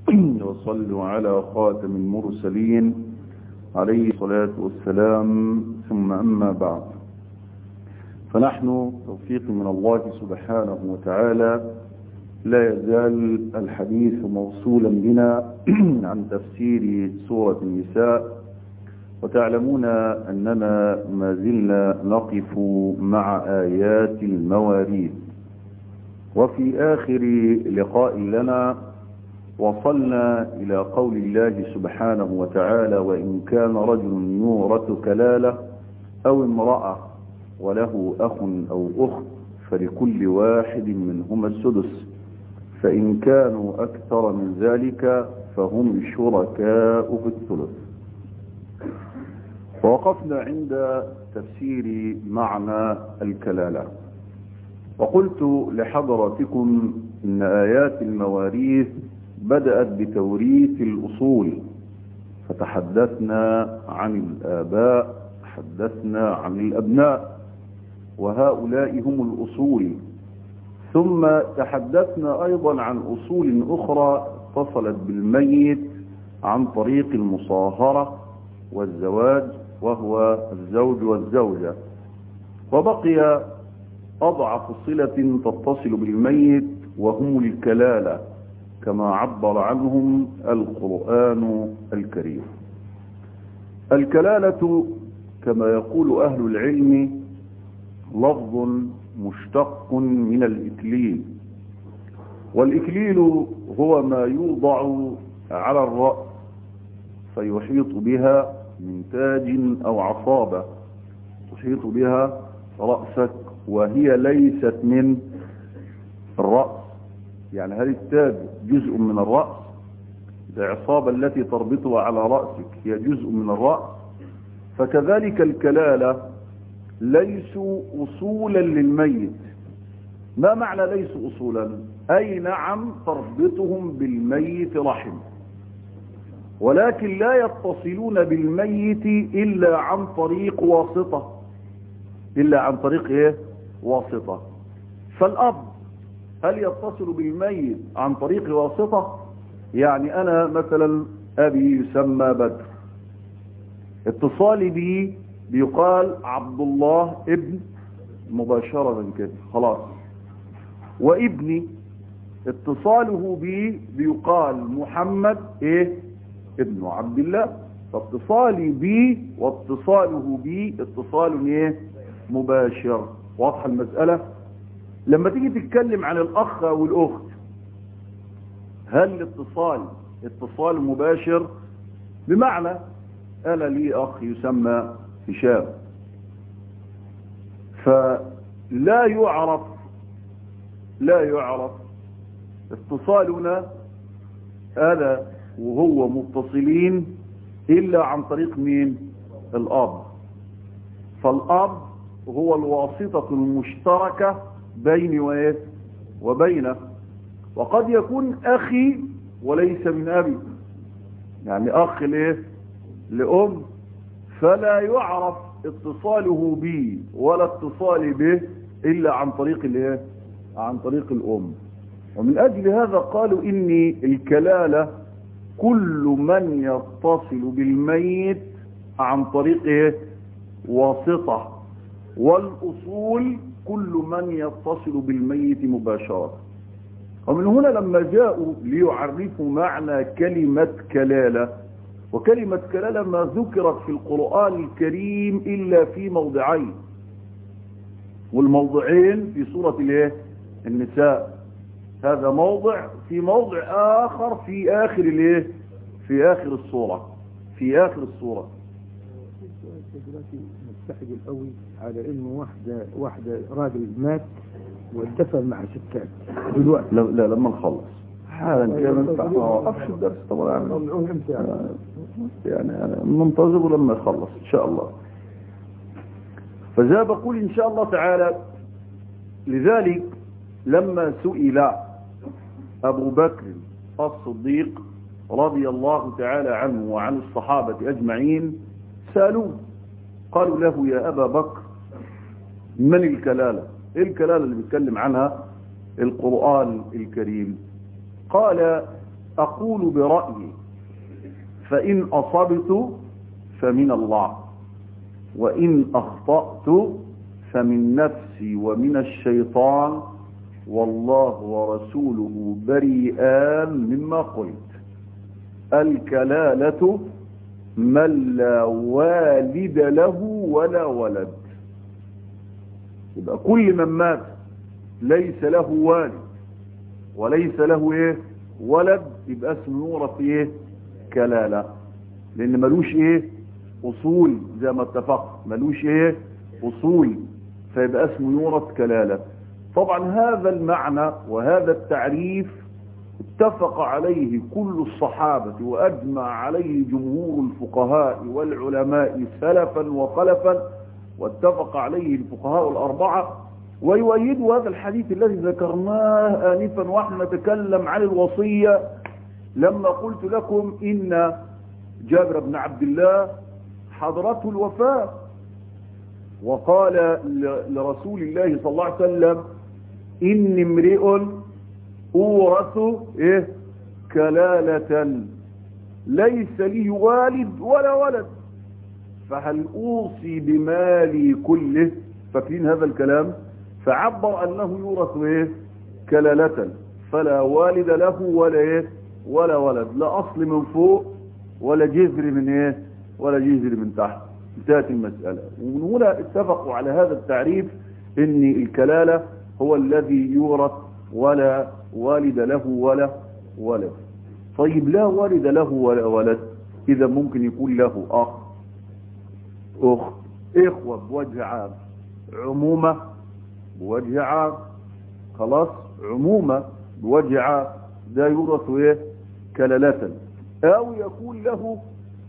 وصلوا على خاتم المرسلين عليه الصلاة والسلام ثم أما بعد فنحن توفيق من الله سبحانه وتعالى لا يزال الحديث موصولا بنا عن تفسير سورة النساء وتعلمون أننا ما زلنا نقف مع آيات المواريث وفي آخر لقاء لنا وصلنا إلى قول الله سبحانه وتعالى وإن كان رجل يورث كلالة أو امرأة وله أخ أو أخت فلكل واحد منهما السدس فإن كانوا أكثر من ذلك فهم شركاء في الثلث ووقفنا عند تفسير معنى الكلالة وقلت لحضراتكم إن آيات المواريث بدأت بتوريث الأصول فتحدثنا عن الآباء تحدثنا عن الأبناء وهؤلاء هم الأصول ثم تحدثنا أيضا عن أصول أخرى اتصلت بالميت عن طريق المصاهرة والزواج وهو الزوج والزوجة وبقي أضعف صلة تتصل بالميت وهم الكلالة كما عبر عنهم القرآن الكريم الكلالة كما يقول أهل العلم لفظ مشتق من الإكليل والإكليل هو ما يوضع على الرأس فيحيط بها من تاج أو عصابة تحيط بها رأسك وهي ليست من الرأس يعني هل التاج جزء من الرأس العصابة التي تربطها على رأسك هي جزء من الرأس فكذلك الكلالة ليسوا أصولا للميت ما معنى ليسوا أصولا أي نعم تربطهم بالميت رحم ولكن لا يتصلون بالميت إلا عن طريق واسطة إلا عن طريق إيه؟ واسطة فالأب هل يتصل بالميت عن طريق واسطة يعني أنا مثلا أبي يسمى بدر اتصالي به بيقال عبد الله ابن مباشرة كده خلاص وابني اتصاله به بيقال محمد ايه ابن عبد الله فاتصالي به واتصاله به اتصال ايه مباشر واضحه المسألة لما تيجي تتكلم عن الاخ او الاخت هل الاتصال اتصال مباشر بمعنى انا لي اخ يسمى هشام فلا يعرف لا يعرف اتصالنا انا وهو متصلين الا عن طريق مين الاب فالاب هو الواسطة المشتركة بيني وايه وبينه وقد يكون اخي وليس من ابي يعني اخ لايه لام فلا يعرف اتصاله بي ولا اتصالي به الا عن طريق الايه عن طريق الام ومن اجل هذا قالوا اني الكلالة كل من يتصل بالميت عن طريق ايه واسطة والاصول كل من يتصل بالميت مباشرة ومن هنا لما جاءوا ليعرفوا معنى كلمة كلالة وكلمة كلالة ما ذكرت في القرآن الكريم إلا في موضعين والموضعين في سورة الايه النساء هذا موضع في موضع آخر في آخر الايه في آخر الصورة في آخر الصورة دلوقتي مستحج القوي على انه واحدة واحدة راجل مات واتدفن مع ستات دلوقتي لا, لا لما نخلص حالا كده ما اوقفش الدرس طبعا يعني يعني أنا منتظر لما يخلص ان شاء الله فزي بقول ان شاء الله تعالى لذلك لما سئل ابو بكر الصديق رضي الله تعالى عنه وعن الصحابة اجمعين سألوه قالوا له يا ابا بكر من الكلالة ايه الكلالة اللي بيتكلم عنها القرآن الكريم قال أقول برأيي فإن أصبت فمن الله وإن أخطأت فمن نفسي ومن الشيطان والله ورسوله بريئان مما قلت الكلالة من لا والد له ولا ولد يبقى كل من مات ليس له والد وليس له ايه ولد يبقى اسمه يورث ايه كلالة لان ملوش ايه اصول زي ما اتفق ملوش ايه اصول فيبقى اسمه يورث كلالة طبعا هذا المعنى وهذا التعريف اتفق عليه كل الصحابة وأجمع عليه جمهور الفقهاء والعلماء سلفا وخلفا واتفق عليه الفقهاء الأربعة ويؤيد هذا الحديث الذي ذكرناه آنفا ونحن نتكلم عن الوصية لما قلت لكم إن جابر بن عبد الله حضرته الوفاة وقال لرسول الله صلى الله عليه وسلم إني امرئ أورث إيه كلالة ليس لي والد ولا ولد فهل أوصي بمالي كله فاكرين هذا الكلام فعبر أنه يورث إيه كلالة فلا والد له ولا إيه ولا ولد لا أصل من فوق ولا جذر من إيه ولا جذر من تحت انتهت المسألة ومن هنا اتفقوا على هذا التعريف ان الكلالة هو الذي يورث ولا والد له ولا ولد طيب لا والد له ولا ولد اذا ممكن يكون له اخ اخت اخوة بوجه عام عمومة بوجه عام خلاص عمومة بوجه عام ده يورث ايه كلالة او يكون له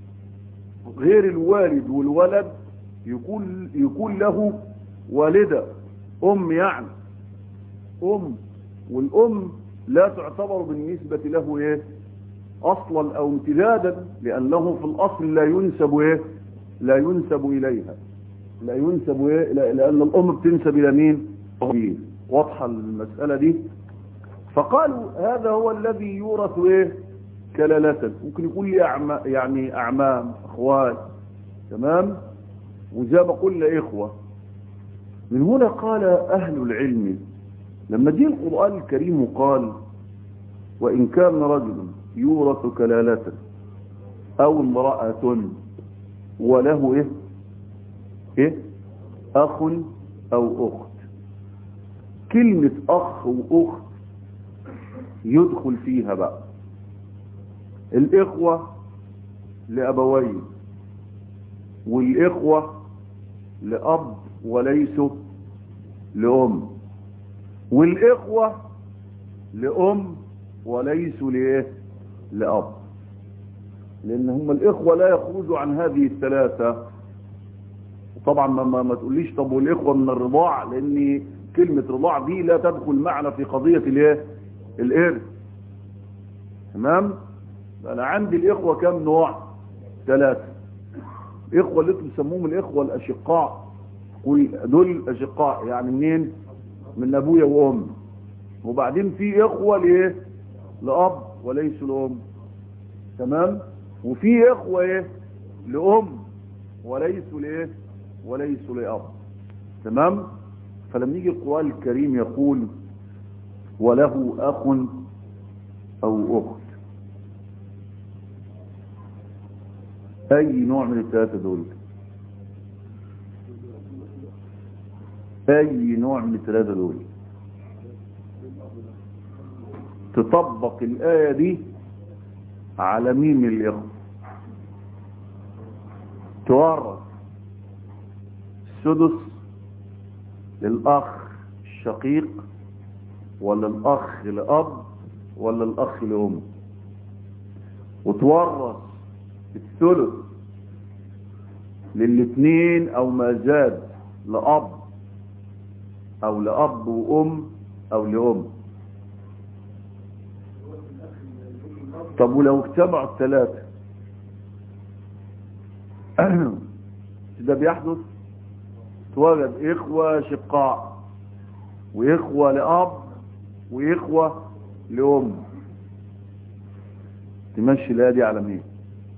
غير الوالد والولد يكون يكون له والدة ام يعني ام والام لا تعتبر بالنسبة له ايه اصلا او امتدادا لانه في الاصل لا ينسب ايه لا ينسب اليها لا ينسب ايه لان الام بتنسب الى مين واضحة المسألة دي فقالوا هذا هو الذي يورث ايه كلالة ممكن يكون لي أعم... يعني أعمام أخوات تمام وزي ما قلنا إخوة من هنا قال أهل العلم لما جاء القرآن الكريم قال وإن كان رجل يورث كلالة أو امرأة وله إيه إيه أخ أو أخت كلمة أخ وأخت يدخل فيها بقى الإخوة لأبوين والإخوة لأب وليسوا لأم والإخوة لأم وليسوا لإيه لأب لأن هم الإخوة لا يخرجوا عن هذه الثلاثة طبعا ما, ما تقوليش طب والإخوة من الرضاع لأن كلمة رضاع دي لا تدخل معنا في قضية الايه الإرث تمام انا عندي الاخوة كم نوع ثلاثة اخوة اللي بيسموهم الاخوة الاشقاء دول اشقاء يعني منين من ابويا وام وبعدين في اخوة لايه لاب وليسوا لام تمام وفي اخوة ايه لام وليسوا لايه وليسوا لاب تمام فلما يجي القرآن الكريم يقول وله اخ او اخت اي نوع من الثلاثة دول اي نوع من الثلاثة دول تطبق الآية دي على مين من الإخوة تورث السدس للأخ الشقيق ولا الأخ لأب ولا الأخ لأم وتورث الثلث للاثنين او ما زاد لأب او لأب وام او لأم طب ولو اجتمعوا الثلاثة ده بيحدث توجد اخوة شقاء واخوة لأب واخوة لأم تمشي الآية دي على مين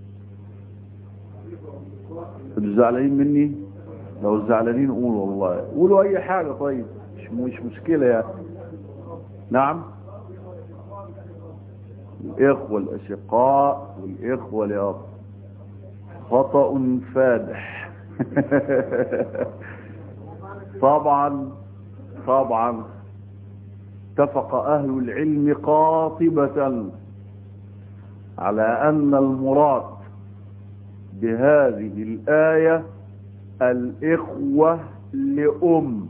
انتوا زعلانين مني لو زعلانين قولوا والله قولوا اي حاجة طيب مش مش مشكلة يعني نعم الإخوة الأشقاء والإخوة لأب خطأ فادح طبعا طبعا اتفق أهل العلم قاطبة على أن المراد بهذه الآية الإخوة لأم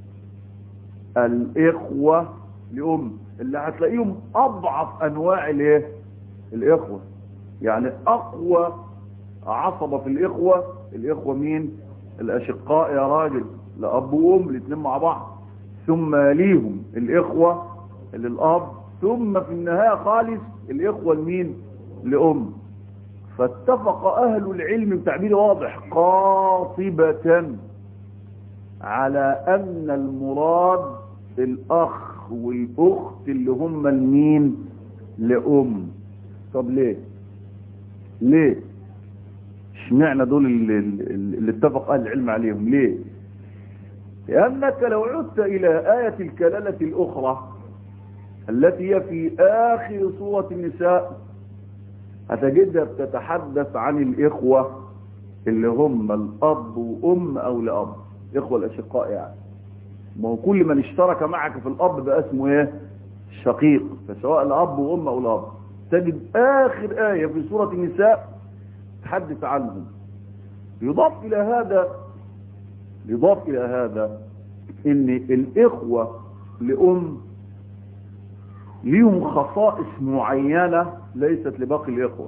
الإخوة لأم اللي هتلاقيهم أضعف أنواع الايه الإخوة يعني أقوى عصبة في الإخوة الإخوة مين الأشقاء يا راجل لأب وأم الاثنين مع بعض ثم ليهم الإخوة للأب ثم في النهاية خالص الإخوة لمين لأم فاتفق أهل العلم بتعبير واضح قاطبة على أن المراد الأخ والأخت اللي هم المين لأم طب ليه ليه اشمعنى دول اللي, اللي اتفق أهل العلم عليهم ليه لأنك لو عدت إلى آية الكلالة الأخرى التي هي في آخر سورة النساء هتجدها بتتحدث عن الإخوة اللي هم الأب وأم أو لأب إخوة الأشقاء يعني ما هو كل من اشترك معك في الأب بقى اسمه إيه شقيق فسواء الأب وأم أو الأب تجد آخر آية في سورة النساء تحدث عنهم يضاف إلى هذا يضاف إلى هذا إن الإخوة لأم ليهم خصائص معينة ليست لباقي الإخوة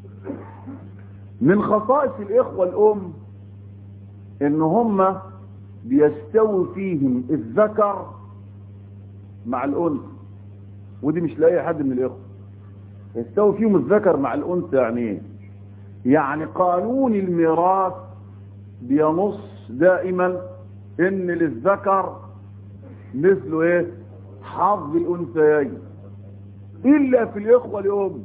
من خصائص الإخوة الأم إن هم بيستوي فيهم الذكر مع الأنثى ودي مش لأي حد من الإخوة يستوي فيهم الذكر مع الأنثى يعني إيه يعني قانون الميراث بينص دائما إن للذكر مثل إيه حظ الأنثيين إلا في الإخوة الأم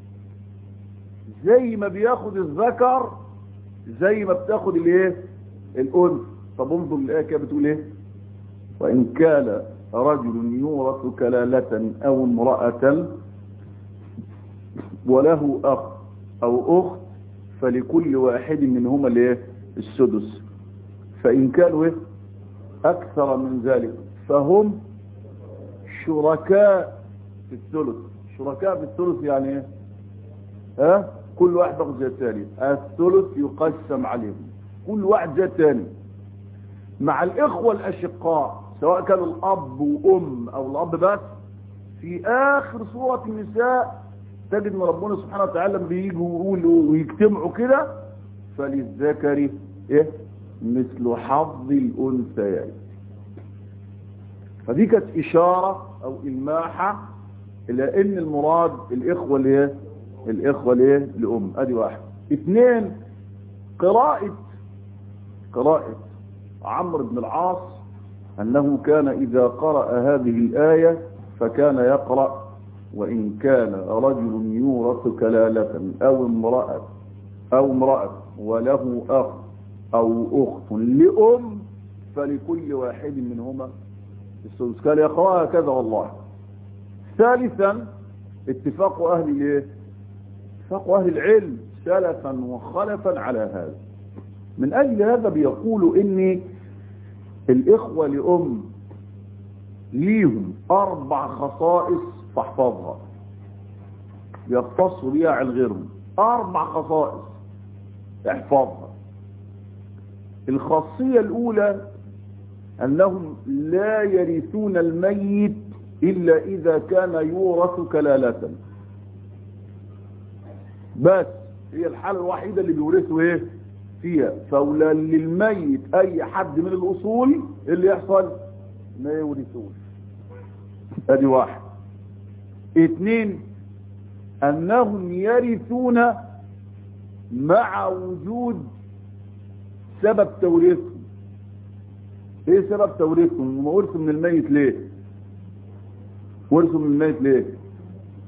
زي ما بياخد الذكر زي ما بتاخد الايه الأنثى طب انظر الآية كده بتقول ايه وإن كان رجل يورث كلالة أو امرأة وله أخ أو أخت فلكل واحد منهما الايه السدس فإن كانوا ايه أكثر من ذلك فهم شركاء في الثلث شركاء في الثلث يعني ايه ها كل واحد باخد زي الثاني الثلث يقسم عليهم كل واحد زي الثاني مع الإخوة الأشقاء سواء كانوا الأب وأم أو الأب بس في آخر سورة النساء تجد ان ربنا سبحانه وتعالى بييجوا ويقولوا ويجتمعوا كده فللذكر ايه مثل حظ الأنثيين فدي كانت إشارة أو إلماحة إلى إن المراد الإخوة ليه الإخوة ليه لأم أدي واحد اثنين قراءة قراءة عمرو بن العاص أنه كان إذا قرأ هذه الآية فكان يقرأ وإن كان رجل يورث كلالة أو امرأة أو امرأة وله أخ أو أخت لأم فلكل واحد منهما السدس قال يقرأها كذا والله ثالثا اتفاق أهل الايه اتفاق أهل العلم سلفا وخلفا على هذا من أجل هذا بيقولوا إن الإخوة لأم ليهم أربع خصائص فاحفظها يختصوا بها عن غيرهم أربع خصائص احفظها الخاصية الأولى أنهم لا يرثون الميت إلا إذا كان يورث كلالة بس هي الحالة الوحيدة اللي بيورثوا ايه فيها فولا للميت اي حد من الاصول اللي يحصل ما يورثوش ادي واحد اثنين انهم يرثون مع وجود سبب توريثهم ايه سبب توريثهم هم ورثوا من الميت ليه ورثوا من الميت ليه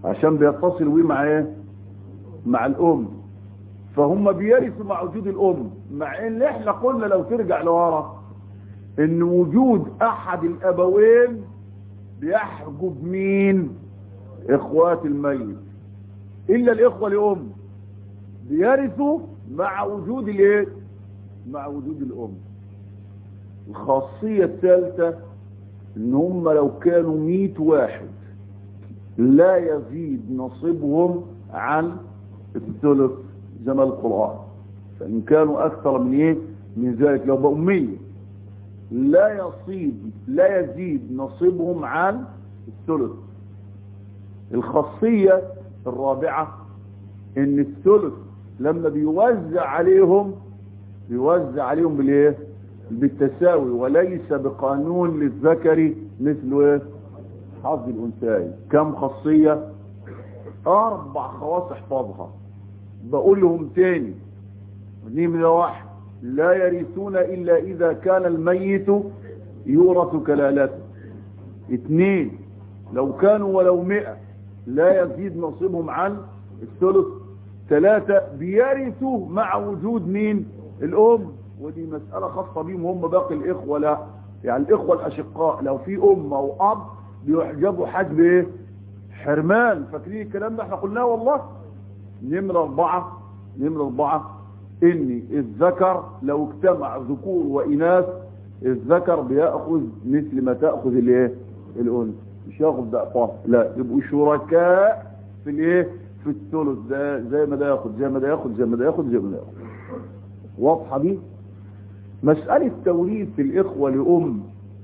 عشان بيتصل ويه مع ايه مع الام فهم بيرثوا مع وجود الام مع ان احنا قلنا لو ترجع لورا ان وجود احد الابوين بيحجب مين اخوات الميت الا الاخوه لام بيرثوا مع وجود الايه مع وجود الام الخاصيه الثالثه ان هم لو كانوا 100 واحد لا يزيد نصيبهم عن الثلث زي ما القرآن فإن كانوا أكثر من إيه من ذلك لو بقوا 100 لا يصيب لا يزيد نصيبهم عن الثلث الخاصية الرابعة ان الثلث لما بيوزع عليهم بيوزع عليهم بالايه بالتساوي وليس بقانون للذكر مثل ايه حظ الانثيين كم خاصية اربع خواص احفظها بقول لهم تاني نمرة واحد لا يرثون الا اذا كان الميت يورث كلالته اثنين لو كانوا ولو مئة لا يزيد نصيبهم عن الثلث ثلاثة بيرثوا مع وجود مين الام ودي مسألة خاصة بيهم هم باقي الاخوة لا يعني الاخوة الاشقاء لو في ام او اب بيحجبوا حجب ايه حرمان فاكرين الكلام ده احنا قلناه والله نمرة اربعة نمرة اربعة ان الذكر لو اجتمع ذكور واناث الذكر بيأخذ مثل ما تأخذ الايه الانثى مش ياخذ ضعفها لا يبقوا شركاء في الايه في الثلث ده زي ما ده ياخد زي ما ده ياخد زي ما ده ياخد زي ما ده ياخد واضحه دي مسألة توريث الإخوة لأم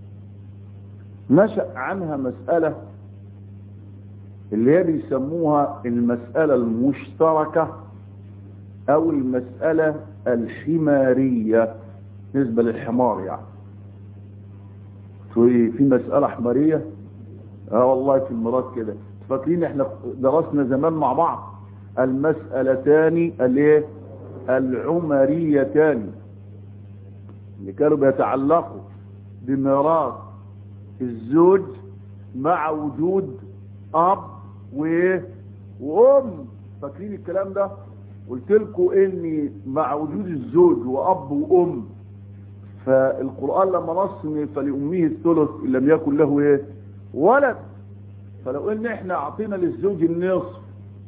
نشأ عنها مسألة اللي هي بيسموها المسألة المشتركة أو المسألة الحمارية بالنسبة للحمار يعني في مسألة حمارية اه والله في المراد كده فاكرين احنا درسنا زمان مع بعض المسألتان الايه العمريتان اللي كانوا بيتعلقوا بميراث الزوج مع وجود اب وايه وام فاكرين الكلام ده قلت لكم ان مع وجود الزوج واب وام فالقرآن لما نص فلأمه الثلث إن لم يكن له ايه ولد فلو ان احنا اعطينا للزوج النصف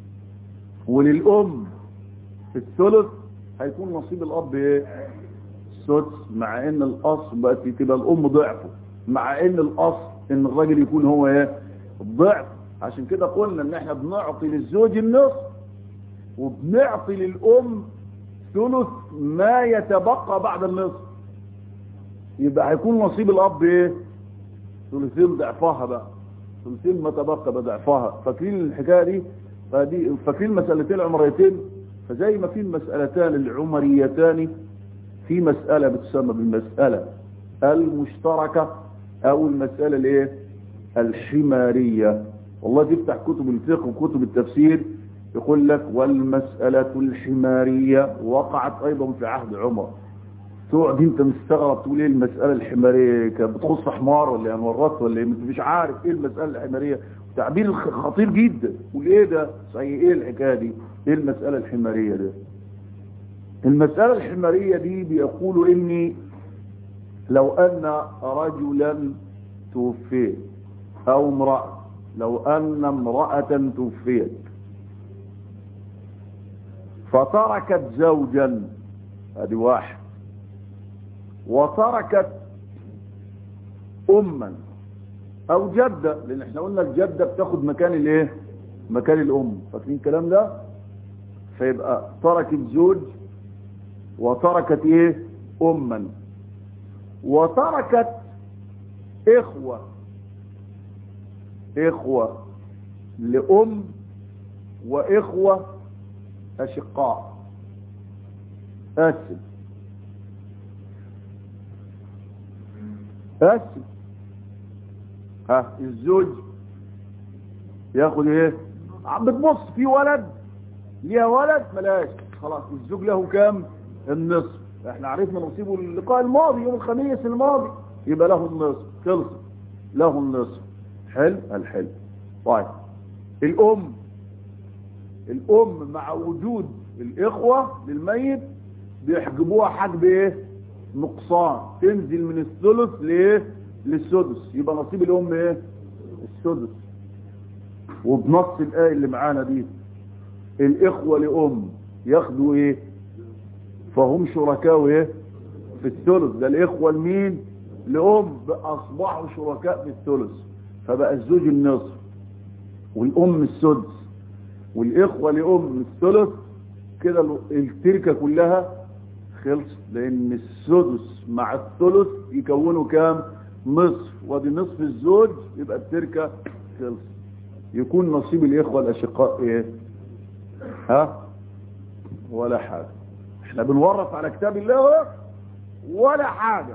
وللام الثلث هيكون نصيب الاب ايه السدس مع ان الاصل بقت تبقى الام ضعفه مع ان الاصل ان الراجل يكون هو ايه الضعف عشان كده قلنا ان احنا بنعطي للزوج النصف وبنعطي للام ثلث ما يتبقى بعد النصف يبقى هيكون نصيب الاب ايه ثلثين ضعفها بقى ثلثين ما تبقى بضعفها فاكرين الحكايه دي فدي فاكرين المسالتين العمريتين فزي ما في المسالتان العمريتان في مساله بتسمى بالمساله المشتركه او المساله الايه الحماريه والله تفتح كتب الفقه وكتب التفسير يقول لك والمساله الحماريه وقعت ايضا في عهد عمر تقعد انت مستغرب تقول ايه المسألة الحمارية كانت بتخص حمار ولا يعني ورطت ولا ايه مش عارف ايه المسألة الحمارية تعبير خطير جدا تقول ايه ده صحيح ايه الحكاية دي ايه المسألة الحمارية ده المسألة الحمارية دي بيقولوا اني لو ان رجلا توفيت او امرأة لو ان امرأة توفيت فتركت زوجا ادي واحد وتركت اما او جدة لان احنا قلنا الجدة بتاخد مكان الايه مكان الام فاكرين الكلام ده فيبقى تركت زوج وتركت ايه اما وتركت اخوة اخوة لام واخوة اشقاء اسف بس ها الزوج ياخد ايه بتبص في ولد ليها ولد ملاش خلاص الزوج له كام النصف احنا عرفنا نصيبه اللقاء الماضي يوم الخميس الماضي يبقى له النصف خلص له النصف حلو الحلو طيب الام الام مع وجود الاخوة للميت بيحجبوها حجب ايه نقصان تنزل من الثلث لايه للسدس يبقى نصيب الام ايه السدس وبنص الايه اللي معانا دي الاخوة لام ياخدوا ايه فهم شركاء ايه في الثلث ده الاخوة لمين لام اصبحوا شركاء في الثلث فبقى الزوج النصف والام السدس والاخوة لام الثلث كده التركة كلها خلص لان السدس مع الثلث يكونوا كام نصف ودي نصف الزوج يبقى التركة خلص يكون نصيب الاخوة الاشقاء ايه ها ولا حاجة احنا بنورط على كتاب الله ولا حاجة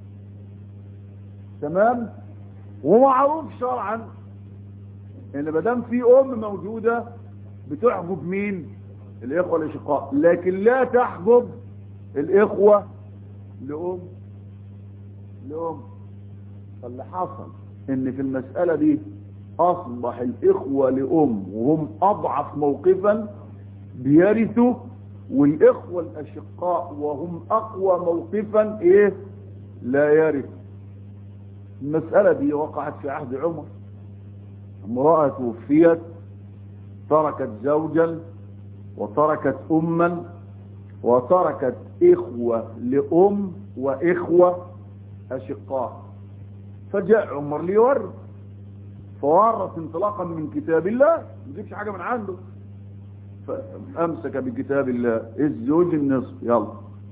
تمام ومعروف شرعا ان ما دام في ام موجوده بتحجب مين الاخوه الاشقاء لكن لا تحجب الاخوه لام لام فاللي حصل ان في المساله دي اصبح الاخوه لام وهم اضعف موقفا بيرثوا والاخوه الاشقاء وهم اقوى موقفا ايه لا يرث المساله دي وقعت في عهد عمر امراه توفيت تركت زوجا وتركت اما وتركت اخوه لام واخوه اشقاء فجاء عمر ليورث فورث انطلاقا من كتاب الله ما يجيبش حاجه من عنده فامسك بكتاب الله الزوج النصف يلا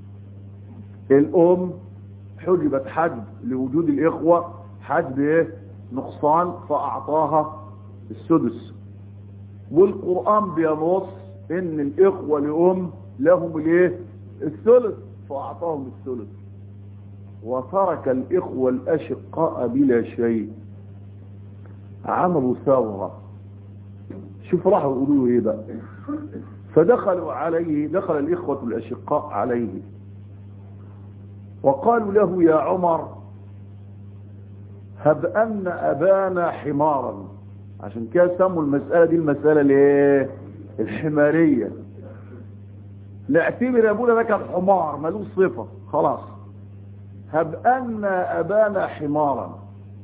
الام حجبت حجب لوجود الاخوه حجب ايه نقصان فاعطاها السدس والقران بينص ان الاخوه لام لهم الايه الثلث فاعطاهم الثلث وترك الاخوه الاشقاء بلا شيء عملوا ثوره شوف راحوا يقولوا له ايه بقى فدخلوا عليه دخل الاخوه الاشقاء عليه وقالوا له يا عمر هب ان ابانا حمارا عشان كده سموا المساله دي المساله الايه الحماريه نعتبر ابونا ده كان حمار ملوش صفه خلاص هب ان ابانا حمارا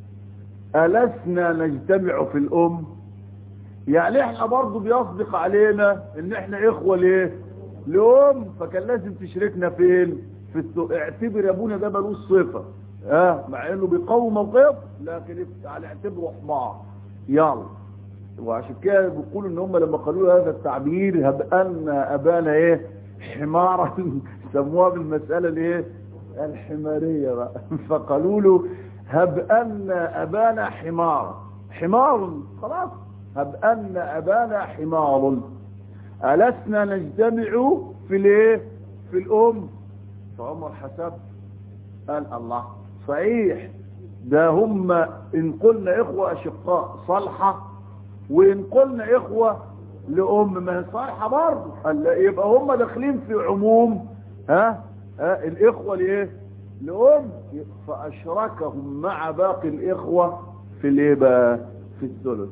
ألسنا نجتمع في الأم يعني احنا برضو بيصدق علينا ان احنا اخوة ليه لأم فكان لازم تشركنا فين في السوق اعتبر يا ابونا ده ملوش صفة اه مع انه بيقوم موقف لكن على اعتبره حمار يلا وعشان كده بيقولوا ان هم لما قالوا هذا التعبير هب ان ابانا ايه حمارا سموها بالمسألة الايه الحمارية بقى فقالوا له هب ان ابانا حمار حمار خلاص هب ان ابانا حمار ألسنا نجتمع في الايه في الام فعمر حسب قال الله صحيح ده هم ان قلنا اخوة اشقاء صالحة وان قلنا اخوة لام ما هي صالحة برضه قال لا يبقى هم داخلين في عموم ها, ها الاخوة لايه لأم فأشركهم مع باقي الإخوة في الايه بقى في الثلث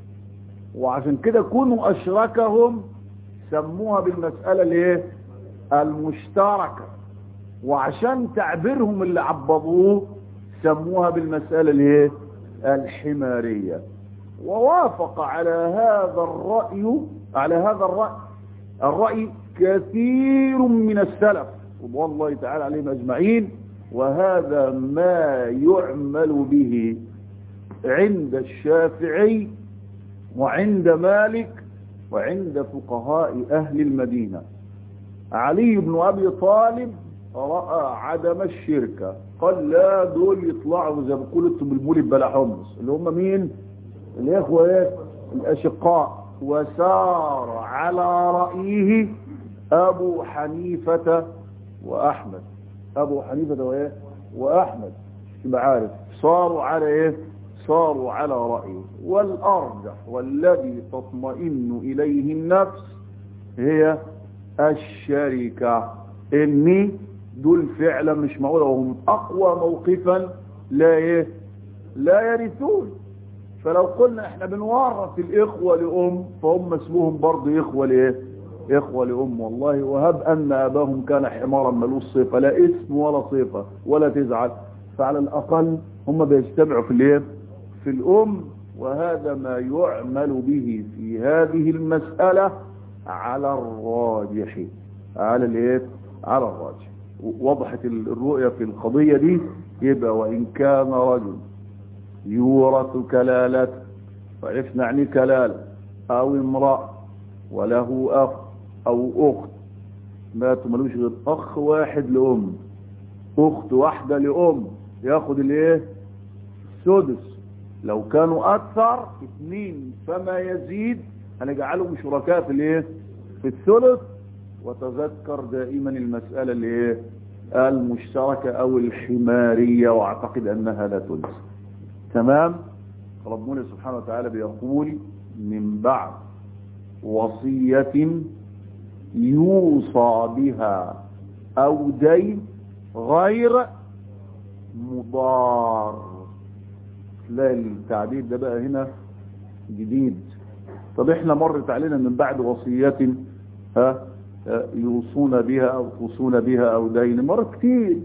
وعشان كده كونوا أشركهم سموها بالمسألة الايه المشتركة وعشان تعبيرهم اللي عبضوه سموها بالمسألة الايه الحمارية ووافق على هذا الرأي على هذا الرأي الرأي كثير من السلف رضوان الله تعالى عليهم أجمعين وهذا ما يعمل به عند الشافعي وعند مالك وعند فقهاء أهل المدينة علي بن أبي طالب رأى عدم الشركة قال لا دول يطلعوا زي ما قلت بالمولد بلا حمص اللي هم مين الإخوة إيه؟ الأشقاء وسار على رأيه أبو حنيفة وأحمد أبو حنيفة وإيه وأحمد تبقى عارف صاروا على إيه صاروا على رأيه والأرجح والذي تطمئن إليه النفس هي الشركة إني دول فعلا مش معقولة وهم أقوى موقفا لا إيه لا يرثون فلو قلنا احنا بنورث الاخوة لام فهم اسمهم برضه اخوة لايه اخوة لام والله وهب ان اباهم كان حمارا ملوش صفة لا اسم ولا صفة ولا تزعل فعلى الاقل هم بيجتمعوا في الايه في الام وهذا ما يعمل به في هذه المسألة على الراجح على الايه على الراجح وضحت الرؤية في القضية دي يبقى وإن كان رجل يورث كلالة وعرفنا يعني كلالة أو امرأة وله أخ أو أخت ماتوا ملوش غير أخ واحد لأم أخت واحدة لأم ياخد الايه السدس لو كانوا أكثر اثنين فما يزيد هنجعلهم شركاء في الايه في الثلث وتذكر دائما المسألة اللي ايه المشتركة او الحمارية واعتقد انها لا تنسى تمام ربنا سبحانه وتعالى بيقول من بعد وصية يوصى بها او دين غير مضار لا التعبير ده بقى هنا جديد طب احنا مرت علينا من بعد وصية ها يوصون بها او توصون بها او دين مر كتير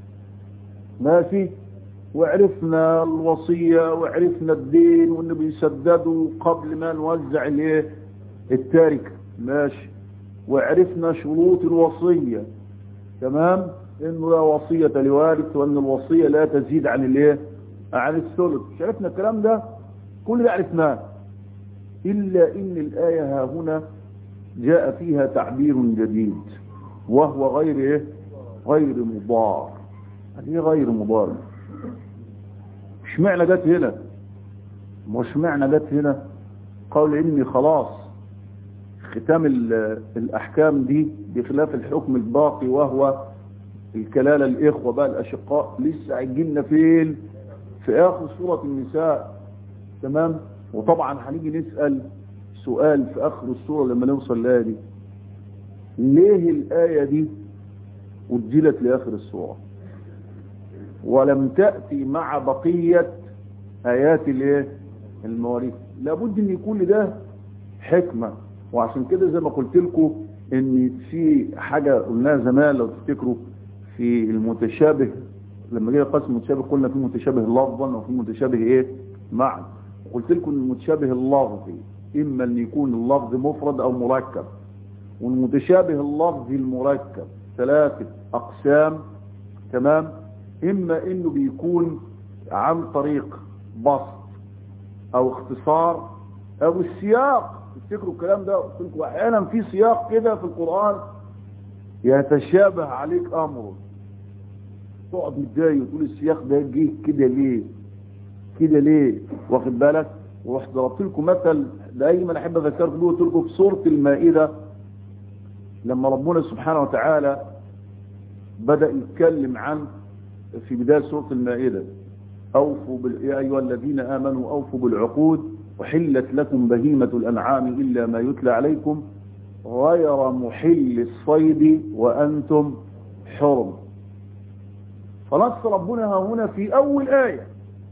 ماشي وعرفنا الوصية وعرفنا الدين وانه بيسددوا قبل ما نوزع الايه التارك ماشي وعرفنا شروط الوصية تمام انه لا وصية لوارث وان الوصية لا تزيد عن الايه عن الثلث مش عرفنا الكلام ده كل ده عرفناه إلا إن الآية ها هنا جاء فيها تعبير جديد وهو غير إيه؟ غير مضار يعني غير مضار مش معنى جت هنا مش معنى جت هنا قول إني خلاص ختام الأحكام دي بخلاف الحكم الباقي وهو الكلالة الإخوة بقى الأشقاء لسه عجلنا فين في آخر سورة النساء تمام وطبعا هنيجي نسأل سؤال في آخر السورة لما نوصل الآية دي ليه الآية دي أجلت لآخر السورة ولم تأتي مع بقية آيات الايه المواريث لابد ان يكون لده حكمة وعشان كده زي ما قلت لكم ان في حاجة قلناها زمان لو تفتكروا في المتشابه لما جينا قسم المتشابه قلنا في متشابه لفظا وفي متشابه ايه معنى قلت لكم المتشابه اللفظي اما ان يكون اللفظ مفرد او مركب والمتشابه اللفظي المركب ثلاثة اقسام تمام اما انه بيكون عن طريق بسط او اختصار او السياق تفتكروا الكلام ده قلت لكم احيانا في سياق كده في القرآن يتشابه عليك امره تقعد متضايق وتقول السياق ده جه كده ليه كده ليه واخد بالك ورحت ضربت لكم مثل دايما احب اذكركم بيه قلت لكم في سوره المائده لما ربنا سبحانه وتعالى بدا يتكلم عن في بدايه سوره المائده اوفوا بال... يا ايها الذين امنوا اوفوا بالعقود وحلت لكم بهيمه الانعام الا ما يتلى عليكم غير محل الصيد وانتم حرم فنص ربنا هنا في اول ايه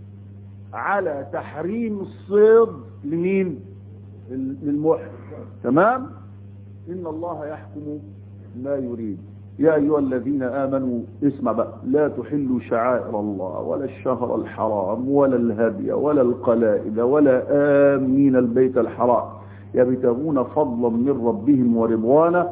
على تحريم الصيد لمين للمحرم تمام ان الله يحكم ما يريد يا ايها الذين امنوا اسمع بقى لا تحلوا شعائر الله ولا الشهر الحرام ولا الهدي ولا القلائد ولا امين البيت الحرام يبتغون فضلا من ربهم ورضوانا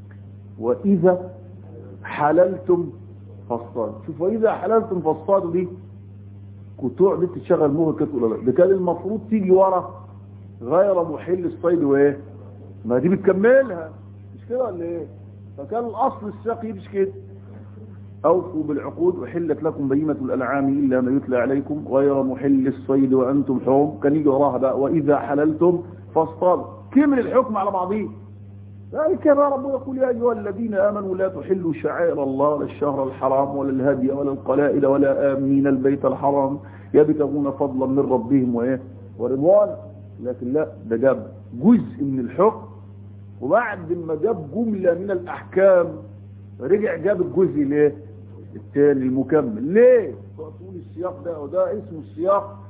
واذا حللتم فاصطادوا شوف واذا حللتم فاصطادوا دي كنت تقعد تشغل مخك كده ولا لا ده كان المفروض تيجي ورا غير محل الصيد وايه ما دي بتكملها مش كده ولا ايه فكان الاصل السياق مش كده اوفوا بالعقود وحلت لكم بهيمه الانعام الا ما يتلى عليكم غير محل الصيد وانتم حرم كان يجي وراها بقى واذا حللتم فاصطادوا كمل الحكم على بعضيه ذلك كما ربنا يقول يا أيها الذين آمنوا لا تحلوا شعائر الله ولا الشهر الحرام ولا الهدي ولا القلائد ولا آمين البيت الحرام يبتغون فضلا من ربهم وإيه ورضوان لكن لا ده جاب جزء من الحكم وبعد ما جاب جملة من الأحكام رجع جاب الجزء ليه التاني المكمل ليه تقول السياق ده وده اسمه السياق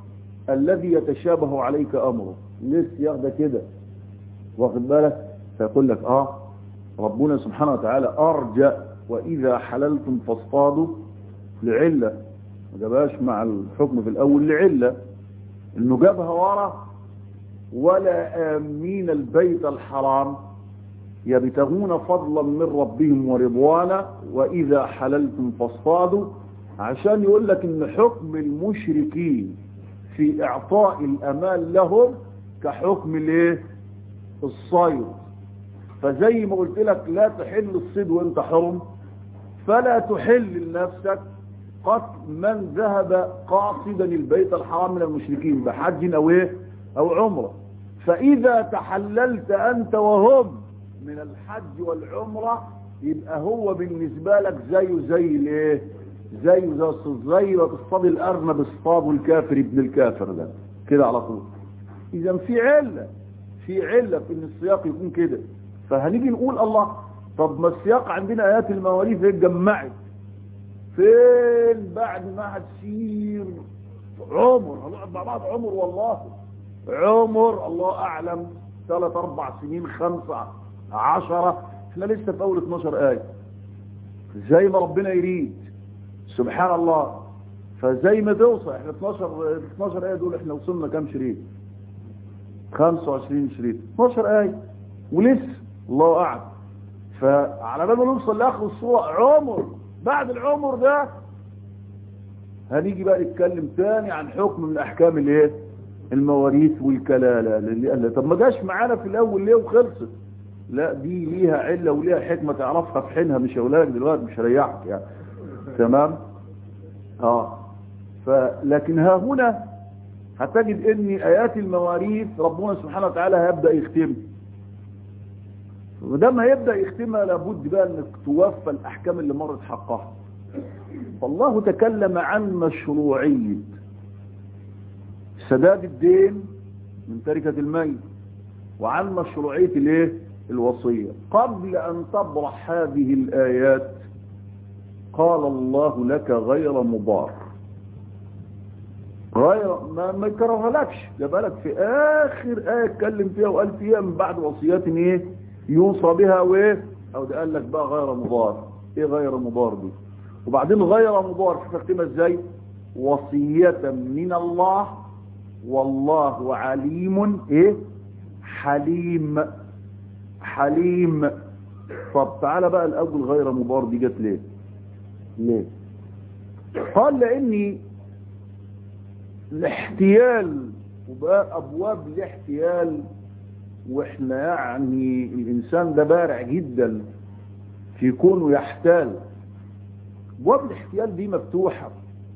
الذي يتشابه عليك أمره لسه ياخده كده واخد بالك فيقول لك اه ربنا سبحانه وتعالى أرجأ وإذا حللتم فاصطادوا لعلة ما جابهاش مع الحكم في الأول لعلة إنه جابها ورا ولا آمين البيت الحرام يبتغون فضلا من ربهم ورضوانا وإذا حللتم فاصطادوا عشان يقول لك إن حكم المشركين في إعطاء الأمان لهم كحكم الايه الصيد فزي ما قلت لك لا تحل الصيد وانت حرم فلا تحل لنفسك قتل من ذهب قاصدا البيت الحرام من المشركين بحج او ايه او عمره فاذا تحللت انت وهم من الحج والعمره يبقى هو بالنسبه لك زيه زي الايه زيه زي زي وتصطاد الارنب اصطاد الكافر ابن الكافر ده كده على طول اذا في عله في عله في ان السياق يكون كده فهنيجي نقول الله طب ما السياق عندنا ايات المواريث اتجمعت فين بعد ما هتسير عمر هنقعد مع بعض عمر والله عمر الله اعلم ثلاث اربع سنين خمسة عشرة احنا لسه في اول 12 ايه زي ما ربنا يريد سبحان الله فزي ما توصل احنا 12 12 ايه دول احنا وصلنا كام شريط 25 شريط 12 ايه ولسه الله اعلم فعلى بال ما نوصل لاخر الصوره عمر بعد العمر ده هنيجي بقى نتكلم تاني عن حكم من احكام الايه المواريث والكلاله اللي طب ما جاش معانا في الاول ليه وخلصت لا دي ليها عله وليها حكمه تعرفها في حينها مش هقولها لك دلوقتي مش هريحك يعني تمام اه فلكن ها هنا هتجد ان ايات المواريث ربنا سبحانه وتعالى هيبدا يختم ولما يبدا يختمها لابد بقى انك توفى الاحكام اللي مرت حقها فالله تكلم عن مشروعيه سداد الدين من تركه الميت وعن مشروعيه الايه الوصيه قبل ان تبرح هذه الايات قال الله لك غير مضار غير ما ما يكررهالكش ده بالك في اخر ايه اتكلم فيها وقال فيها من بعد وصيات ايه يوصى بها وايه او ده قال لك بقى غير مضار ايه غير مضار دي وبعدين غير مضار شوف اختمها ازاي وصية من الله والله عليم ايه حليم حليم طب تعالى بقى الاول غير مضار دي جت ليه ليه قال لاني الاحتيال وبقى ابواب الاحتيال واحنا يعني الانسان ده بارع جدا في كونه يحتال ابواب الاحتيال دي مفتوحة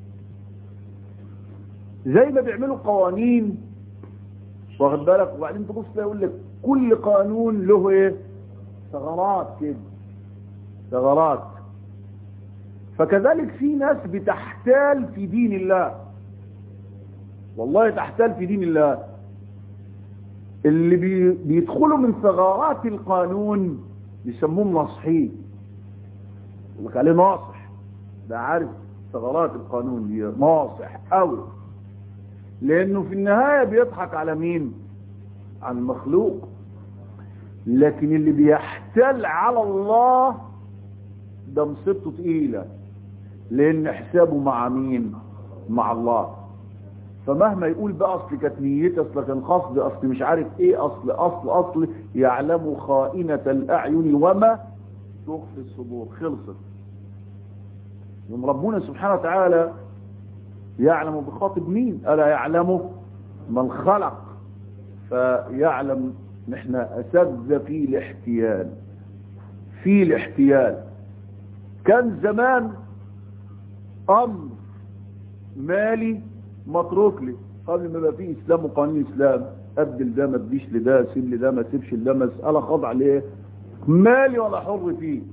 زي ما بيعملوا قوانين واخد بالك وبعدين تبص يقول لك كل قانون له ايه ثغرات كده ثغرات فكذلك في ناس بتحتال في دين الله والله تحتال في دين الله اللي بي بيدخلوا من ثغرات القانون بيسموهم ناصحين يقول لك عليه ناصح ده عارف ثغرات القانون دي ناصح قوي لانه في النهاية بيضحك على مين على المخلوق لكن اللي بيحتل على الله ده مصيبته تقيلة لان حسابه مع مين مع الله فمهما يقول بقى اصل كانت نيتي اصل كان قصد اصل مش عارف ايه اصل اصل اصل يعلم خائنة الاعين وما تخفي الصدور خلصت يوم ربنا سبحانه وتعالى يعلم بخاطب مين الا يعلمه من خلق فيعلم نحن اسد في الاحتيال في الاحتيال كان زمان امر مالي متروك لي قبل ما يبقى فيه اسلام وقانون اسلام ابدل ده ما تديش لده سيب لي ده ما تسيبش لده مساله خاضعه ليه مالي ولا حر فيه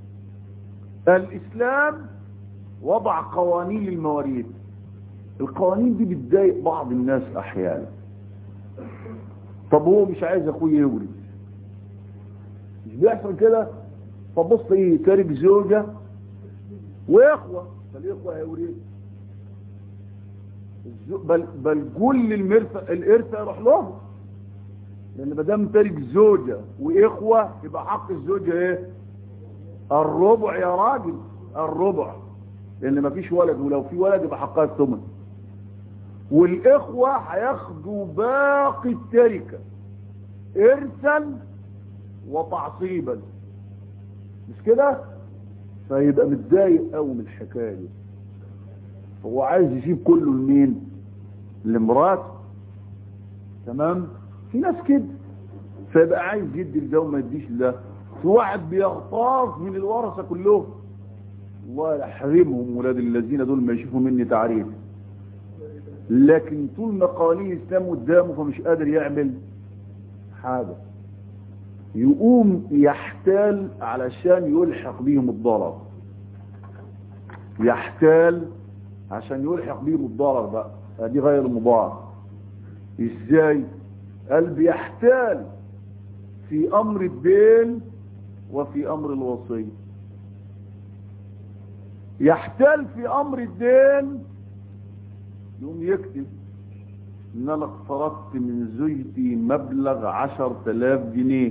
الاسلام وضع قوانين للمواريث القوانين دي بتضايق بعض الناس احيانا طب هو مش عايز اخوه يورث مش بيحصل كده فبص ايه تارك زوجة واخوة فالاخوة هيورث الزو- بل بل كل المرث الارث يروح لهم لان ما دام تارك زوجه واخوه يبقى حق الزوجه ايه الربع يا راجل الربع لان ما فيش ولد ولو في ولد يبقى حقها الثمن والاخوه هياخدوا باقي التركه ارثا وتعصيبا مش كده فيبقى متضايق قوي من الحكايه دي هو عايز يسيب كله لمين لمراته تمام في ناس كده فيبقى عايز يدي لده وما يديش لده في واحد بيغتاظ من الورثه كلهم الله يحرمهم ولاد الذين دول ما يشوفوا مني تعريف لكن طول ما قوانين الاسلام قدامه فمش قادر يعمل حاجه يقوم يحتال علشان يلحق بيهم الضرر يحتال عشان يلحق بيهم الضرر بقى دي غير مضار ازاي قال بيحتال في امر الدين وفي امر الوصية يحتال في امر الدين يقوم يكتب ان انا اقترضت من زوجتي مبلغ عشر تلاف جنيه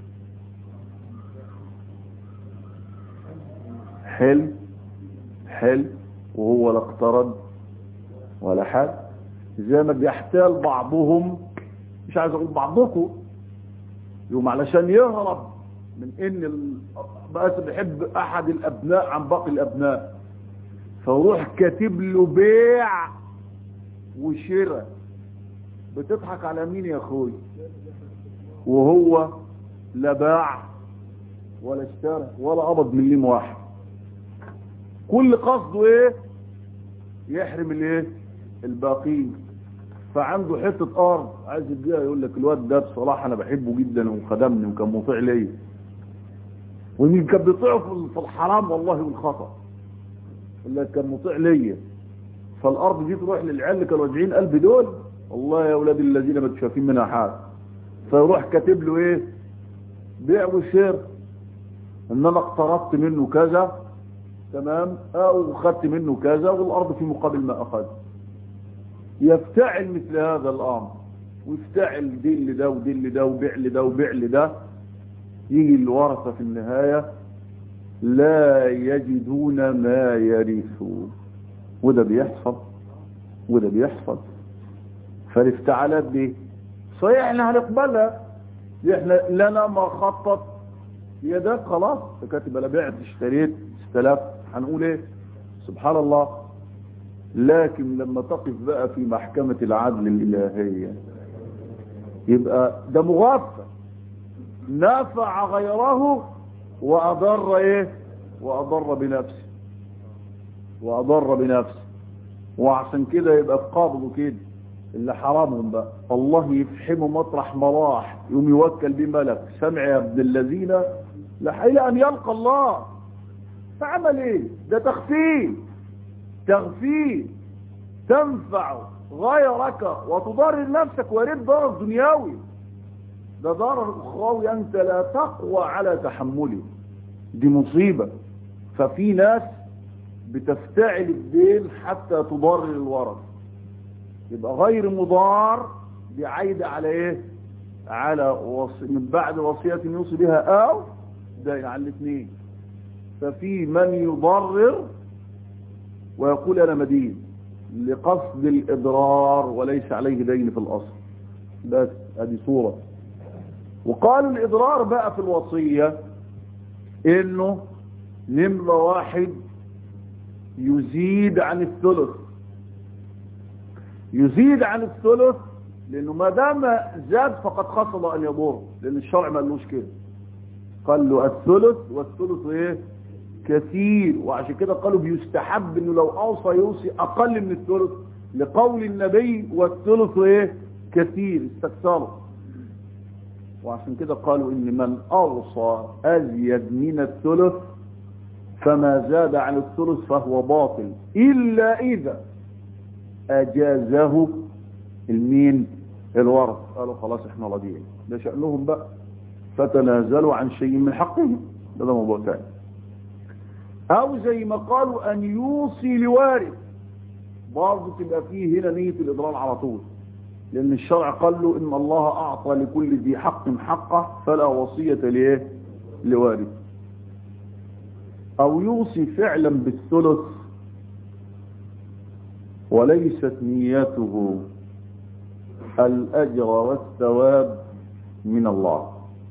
حلو حلو وهو لا اقترض ولا حد زي ما بيحتال بعضهم مش عايز اقول بعضكم يوم علشان يهرب من ان ال- بقى بيحب احد الابناء عن باقي الابناء فروح كاتب له بيع وشراء بتضحك على مين يا اخوي وهو لا باع ولا اشترى ولا قبض مليم واحد كل قصده ايه يحرم الايه الباقين فعنده حتة ارض عايز يديها يقول لك الواد ده بصراحة انا بحبه جدا وخدمني وكان مطيع ليا ومين كان بيطيعه في في الحرام والله والخطأ يقول لك كان مطيع ليا فالارض دي تروح للعيال اللي كانوا واجعين قلب دول والله يا اولاد الذين ما شايفين منها حاجه فيروح كاتب له ايه بيع وشراء ان انا اقترضت منه كذا تمام او خدت منه كذا والارض في مقابل ما اخذ يفتعل مثل هذا الامر ويفتعل دي لده ودي لده وبيع لده وبيع لده يجي الورثه في النهايه لا يجدون ما يرثون وده بيحصل وده بيحصل فالافتعالات دي صحيح احنا هنقبلها احنا لنا ما خطط يدك خلاص كاتب لا بعت اشتريت استلفت هنقول ايه سبحان الله لكن لما تقف بقى في محكمة العدل الإلهية يبقى ده مغفل نفع غيره وأضر ايه وأضر بنفسه وأضر بنفسه وعشان كده يبقى في قابضه كده اللي حرامهم بقى الله يفحمه مطرح مراح يوم يوكل بيه ملك سمع يا ابن الذين لحيل أن يلقى الله فعمل ايه ده تخفيف تغفيل تنفع غيرك وتضرر نفسك ويريد ضرر دنيوي ده ضرر اخروي انت لا تقوى على تحمله دي مصيبة ففي ناس بتفتعل الدين حتى تضرر الورث يبقى غير مضار بعيد على ايه على وصي من بعد وصية يوصي بها او ده على الاثنين ففي من يضرر ويقول انا مدين لقصد الاضرار وليس عليه دين في الاصل بس هذه صورة وقالوا الاضرار بقى في الوصية انه نمرة واحد يزيد عن الثلث يزيد عن الثلث لانه ما دام زاد فقد قصد ان يضر لان الشرع ما قالوش كده قال له الثلث والثلث ايه كثير وعشان كده قالوا بيستحب انه لو اوصى يوصي اقل من الثلث لقول النبي والثلث ايه كثير استكثروا وعشان كده قالوا ان من اوصى ازيد من الثلث فما زاد عن الثلث فهو باطل الا اذا اجازه المين الورث قالوا خلاص احنا راضيين ده شأنهم بقى فتنازلوا عن شيء من حقهم ده, ده موضوع ثاني او زي ما قالوا ان يوصي لوارث برضه تبقى فيه هنا نية الإضرار على طول لأن الشرع قال له إن الله أعطى لكل ذي حق حقه فلا وصية ليه لوارث أو يوصي فعلا بالثلث وليست نيته الأجر والثواب من الله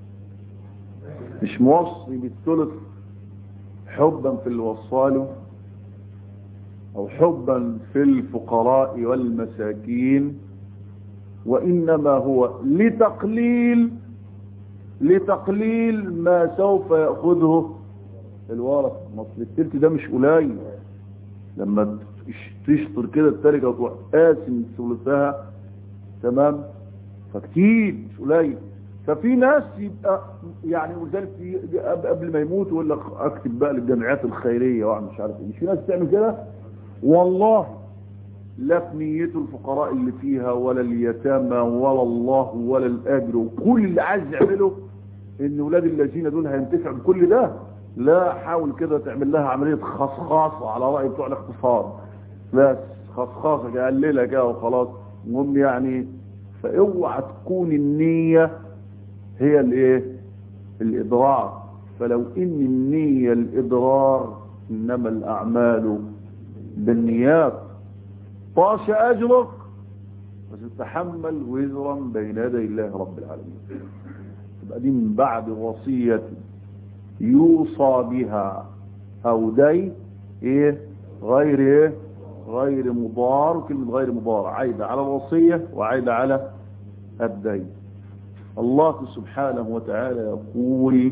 مش موصي بالثلث حبا في الوصال أو حبا في الفقراء والمساكين وإنما هو لتقليل لتقليل ما سوف يأخذه الورث مصر التلت ده مش قليل لما تشطر كده التركة وتروح قاسم ثلثها تمام فكتير مش قليل ففي ناس يبقى يعني ولذلك قبل ما يموت يقول لك اكتب بقى للجمعيات الخيريه واعمل مش عارف ايه مش في ناس بتعمل كده والله لا في نيته الفقراء اللي فيها ولا اليتامى ولا الله ولا الاجر وكل اللي عايز يعمله ان ولاد الذين دول هينتفعوا بكل ده لا حاول كده تعمل لها عمليه خصخاصه على راي بتوع الاقتصاد بس خصخاصه قللها كده وخلاص المهم يعني فاوعى تكون النيه هي الايه الاضرار فلو ان النيه الاضرار انما الاعمال بالنيات طاش اجرك وستتحمل وزرا بين يدي الله رب العالمين تبقى دي من بعد وصيه يوصى بها او دي ايه غير ايه غير مضار وكلمة غير مضار عايدة على الوصية وعايدة على الدين الله سبحانه وتعالى يقول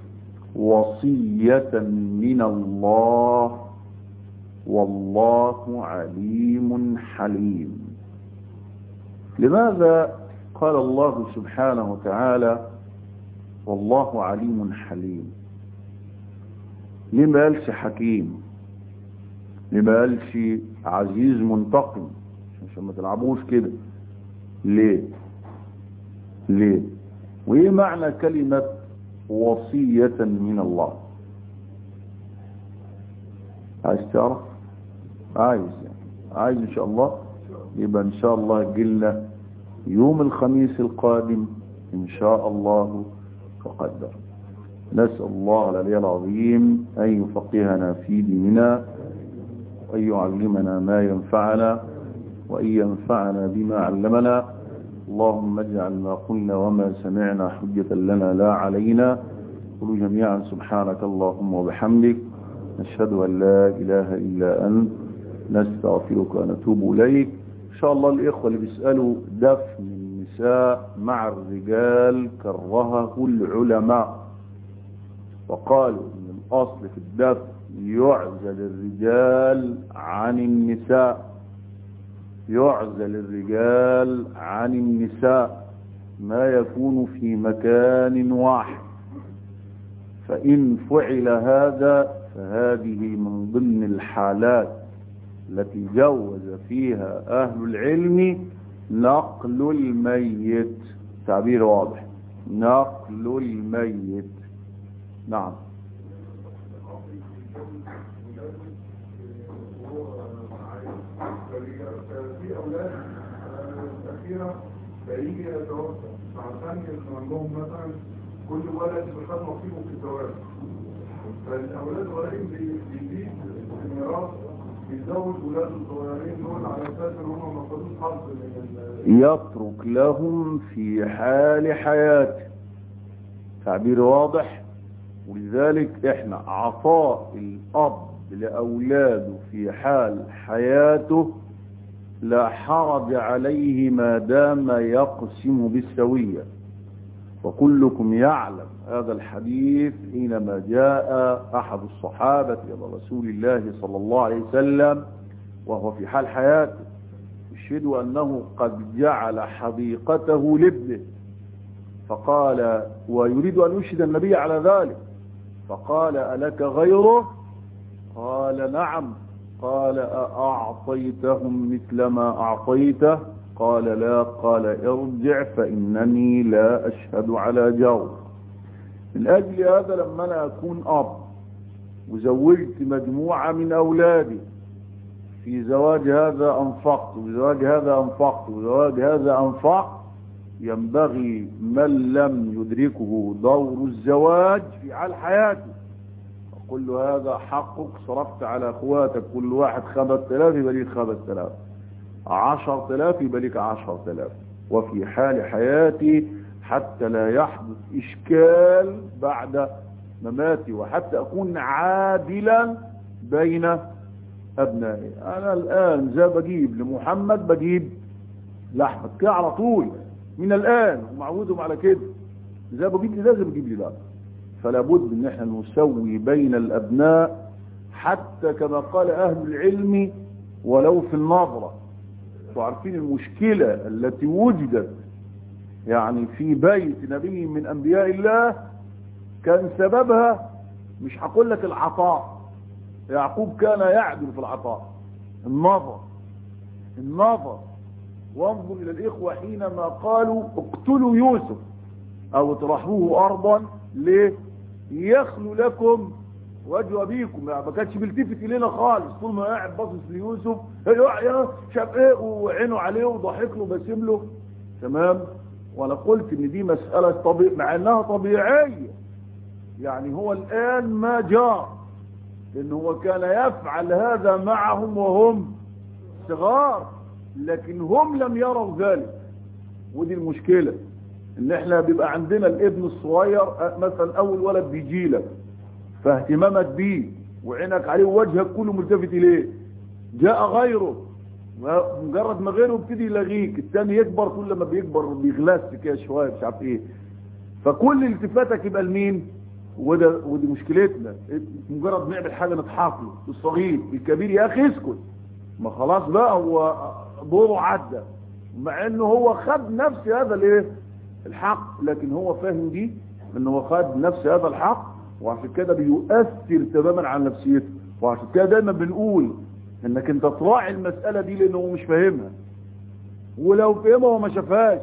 وصية من الله والله عليم حليم لماذا قال الله سبحانه وتعالى والله عليم حليم لما قالش حكيم لما قالش عزيز منتقم عشان ما تلعبوش كده ليه ليه وايه معنى كلمة وصية من الله عايز تعرف عايز يعني عايز ان شاء الله يبقى ان شاء الله قلنا يوم الخميس القادم ان شاء الله وقدر نسأل الله العلي العظيم أن يفقهنا في ديننا وأن يعلمنا ما ينفعنا وأن ينفعنا بما علمنا اللهم اجعل ما قلنا وما سمعنا حجة لنا لا علينا قلوا جميعا سبحانك اللهم وبحمدك نشهد أن لا إله إلا أنت نستغفرك ونتوب إليك إن شاء الله الإخوة اللي بيسألوا دفن النساء مع الرجال كرهه العلماء وقالوا ان الاصل في الدفن يعزل الرجال عن النساء يعزل الرجال عن النساء ما يكون في مكان واحد فإن فعل هذا فهذه من ضمن الحالات التي جوز فيها أهل العلم نقل الميت تعبير واضح نقل الميت نعم في أولاد أخيرة فيجي يتوفى فعشان يكون عندهم مثلا كل ولد بخد نصيبه في الزواج فالأولاد الغريب بيزيد الميراث بيزود ولاده الصغيرين دول على أساس إن هم ما خدوش حظ من يترك لهم في حال حياته تعبير واضح ولذلك احنا عطاء الاب لاولاده في حال حياته لا حرج عليه ما دام يقسم بالسوية وكلكم يعلم هذا الحديث حينما جاء احد الصحابة الى رسول الله صلى الله عليه وسلم وهو في حال حياته يشهد انه قد جعل حديقته لابنه فقال ويريد ان يشهد النبي على ذلك فقال ألك غيره قال نعم قال أعطيتهم مثل ما أعطيته قال لا قال ارجع فإنني لا أشهد على جور من أجل هذا لما أنا أكون أب وزوجت مجموعة من أولادي في زواج هذا أنفقت وفي زواج هذا أنفقت وفي زواج هذا أنفقت ينبغي من لم يدركه دور الزواج في حال حياته كل هذا حقك صرفت على اخواتك كل واحد خمس تلاف يبقى ليك خمس تلاف عشر تلاف يبقى ليك عشر تلاف وفي حال حياتي حتى لا يحدث إشكال بعد مماتي وحتى أكون عادلا بين أبنائي أنا الآن زي بجيب لمحمد بجيب لأحمد كده على طول من الآن ومعودهم على كده زي بجيب لي ده زي بجيب لي ده فلا بد ان احنا نسوي بين الابناء حتى كما قال اهل العلم ولو في النظرة وعارفين المشكلة التي وجدت يعني في بيت نبي من انبياء الله كان سببها مش هقول لك العطاء يعقوب كان يعدل في العطاء النظر النظر وانظر الى الاخوة حينما قالوا اقتلوا يوسف او اطرحوه ارضا ليه يخلو لكم وجه ابيكم يعني ما كانش بيلتفت الينا خالص طول ما قاعد باصص ليوسف يا شاف ايه وعينه عليه وضحك له بسم له تمام وانا قلت ان دي مسألة طبيعية مع انها طبيعية يعني هو الان ما جار لان هو كان يفعل هذا معهم وهم صغار لكن هم لم يروا ذلك ودي المشكلة ان احنا بيبقى عندنا الابن الصغير مثلا اول ولد بيجي لك فاهتمامك بيه وعينك عليه ووجهك كله ملتفت اليه جاء غيره مجرد ما غيره يبتدي يلغيك الثاني يكبر كل ما بيكبر بيغلس كده شويه مش عارف ايه فكل التفاتك يبقى لمين وده ودي مشكلتنا مجرد نعمل حاجه نضحك له الصغير الكبير يا اخي اسكت ما خلاص بقى هو دوره عدى مع انه هو خد نفس هذا الايه الحق لكن هو فاهم دي ان هو خد نفس هذا الحق وعشان كده بيؤثر تماما على نفسيته وعشان كده دايما بنقول انك انت تراعي المسألة دي لانه هو مش فاهمها ولو فهمها هو ما شافهاش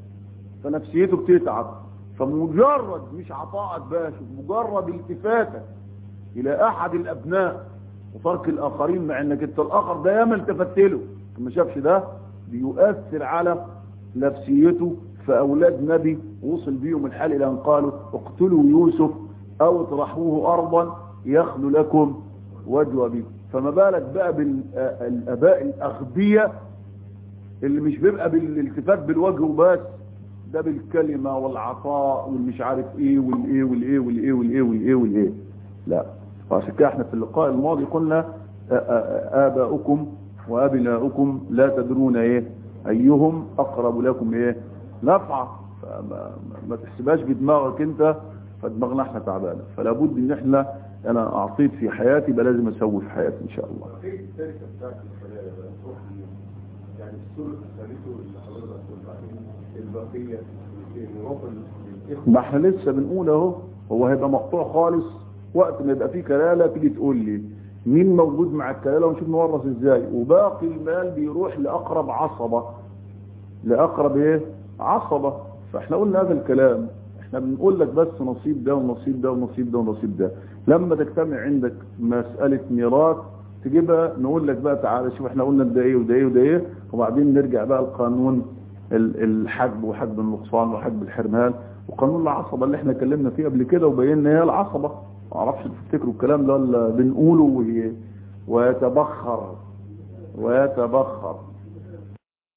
فنفسيته بتتعب فمجرد مش عطاءك بقى مجرد التفاتك الى احد الابناء وترك الاخرين مع انك انت الاخر ده ياما التفت له ما شافش ده بيؤثر على نفسيته فأولاد نبي وصل بيهم الحال إلى أن قالوا اقتلوا يوسف أو اطرحوه أرضا يخلو لكم وجه أبيكم فما بالك بقى بالآباء الأغبية اللي مش بيبقى بالالتفات بالوجه وبس ده بالكلمة والعطاء والمش عارف ايه والايه والايه والايه والايه والايه والايه لا وعشان كده احنا في اللقاء الماضي قلنا آباؤكم وأبناؤكم لا تدرون ايه أيهم أقرب لكم ايه نفعة فما ما تحسبهاش بدماغك انت فدماغنا احنا تعبانه فلا بد ان احنا انا اعطيت في حياتي يبقى لازم اسوي في حياتي ان شاء الله كيف الشركه بتاعت الخلايا بقى تروح لمين؟ يعني السلك خليته اللي حضرتك وبعدين البقيه نروح للاخوه ما احنا لسه بنقول اهو هو هيبقى مقطوع خالص وقت ما يبقى فيه كلاله تيجي تقول لي مين موجود مع الكلاله ونشوف نورث ازاي وباقي المال بيروح لاقرب عصبه لاقرب ايه عصبة فاحنا قلنا هذا الكلام احنا بنقول لك بس نصيب ده ونصيب ده ونصيب ده ونصيب ده لما تجتمع عندك مسألة ميراث تجيبها نقول لك بقى تعالى شوف احنا قلنا ده ايه وده ايه وده ايه وبعدين نرجع بقى لقانون الحجب وحجب النقصان وحجب الحرمان وقانون العصبة اللي احنا اتكلمنا فيه قبل كده وبينا هي العصبة ما اعرفش تفتكروا الكلام ده ولا بنقوله ويتبخر ويتبخر